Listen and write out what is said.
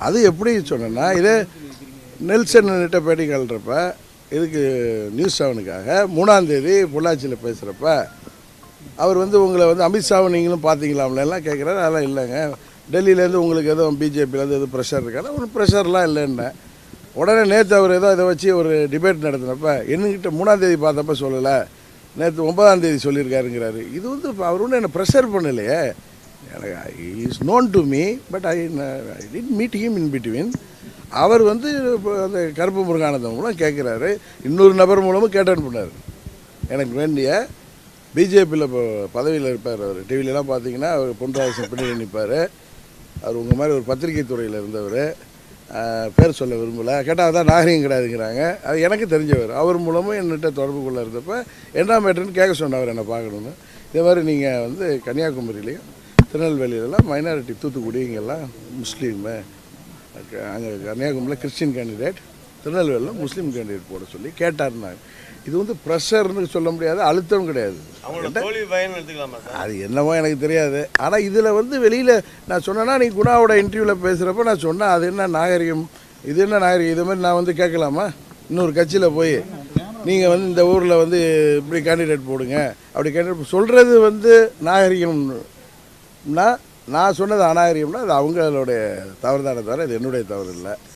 அது எப்படி சொன்னேன்னா இதே நெல்சன் கிட்ட பேட்டி கல்றப்ப இதுக்கு நியூஸ் செவனுக்காக மூணாம் தேதி பொள்ளாச்சியில் பேசுகிறப்ப அவர் வந்து உங்களை வந்து அமித்ஷாவை நீங்களும் பார்த்தீங்களாம்லாம் கேட்குறாரு அதெல்லாம் இல்லைங்க டெல்லியிலேருந்து உங்களுக்கு எதுவும் பிஜேபியிலேருந்து எதுவும் ப்ரெஷர் இருக்காது ஒரு ப்ரெஷர்லாம் இல்லைன்னேன் உடனே நேற்று அவர் ஏதோ இதை வச்சு ஒரு டிபேட் நடத்தினப்ப என்கிட்ட மூணாம் தேதி பார்த்தப்ப சொல்லலை நேற்று ஒன்பதாம் தேதி சொல்லியிருக்காருங்கிறாரு இது வந்து இப்ப அவர் ஒன்றும் என்னை ப்ரெஷர் பண்ணலையே எனக்கு is known to me but I I did meet him in between அவர் வந்து இப்போ அந்த கருப்பு முருகானந்தம் மூலம் கேட்குறாரு இன்னொரு நபர் மூலமும் கேட்டன் பண்ணார் எனக்கு வேண்டிய பிஜேபியில் இப்போ பதவியில் இருப்பார் அவர் டிவிலலாம் பார்த்தீங்கன்னா அவர் பொன்ராஜன் பின்னாடி நிற்பார் அவர் உங்கள் மாதிரி ஒரு பத்திரிகை துறையில் இருந்தவர் ஆஹ், பேர் சொல்ல விரும்பலை கேட்டால் அதான் நாகரிகம் கிடையாதுங்கிறாங்க அது எனக்கு தெரிஞ்சவர் அவர் மூலமும் என்கிட்ட தொடர்பு கொள்ள இருந்தப்ப என்ன மேட்டர்னு கேட்க சொன்னவர் என்னை பார்க்கணுன்னு இதே மாதிரி நீங்கள் வந்து கன்னியாகுமரியிலையும் திருநெல்வேலியிலலாம் மைனாரிட்டி தூத்துக்குடி இங்கெல்லாம் முஸ்லீமு அங்கே கன்னியாகுமரியில் கிறிஸ்டின் கேண்டிடேட் திருநெல்வேலியில் முஸ்லீம் கேண்டிடேட் போட சொல்லி கேட்டாருன்னாங்க இது வந்து ப்ரெஷர்னு சொல்ல முடியாது அழுத்தம் கிடையாது அவங்களோட தோல்வி பயன் எடுத்துக்கலாமா சார் அது என்னவோ எனக்கு தெரியாது ஆனால் இதில் வந்து வெளியில் நான் சொன்னேன்னா நீ குணாவோட இன்டர்வியூவில் பேசுகிறப்ப நான் சொன்னேன் அது என்ன நாகரிகம் இது என்ன நாகரிகம் இது மாதிரி நான் வந்து கேட்கலாமா இன்னொரு கட்சியில் போய் நீங்கள் வந்து இந்த ஊரில் வந்து இப்படி கேண்டிடேட் போடுங்க அப்படி கேண்டிடேட் சொல்கிறது வந்து நாகரிகம்னா நான் சொன்னது அநாகரிகம்னா அது அவங்களுடைய தவறு தானே தவிர இது என்னுடைய தவறு இல்லை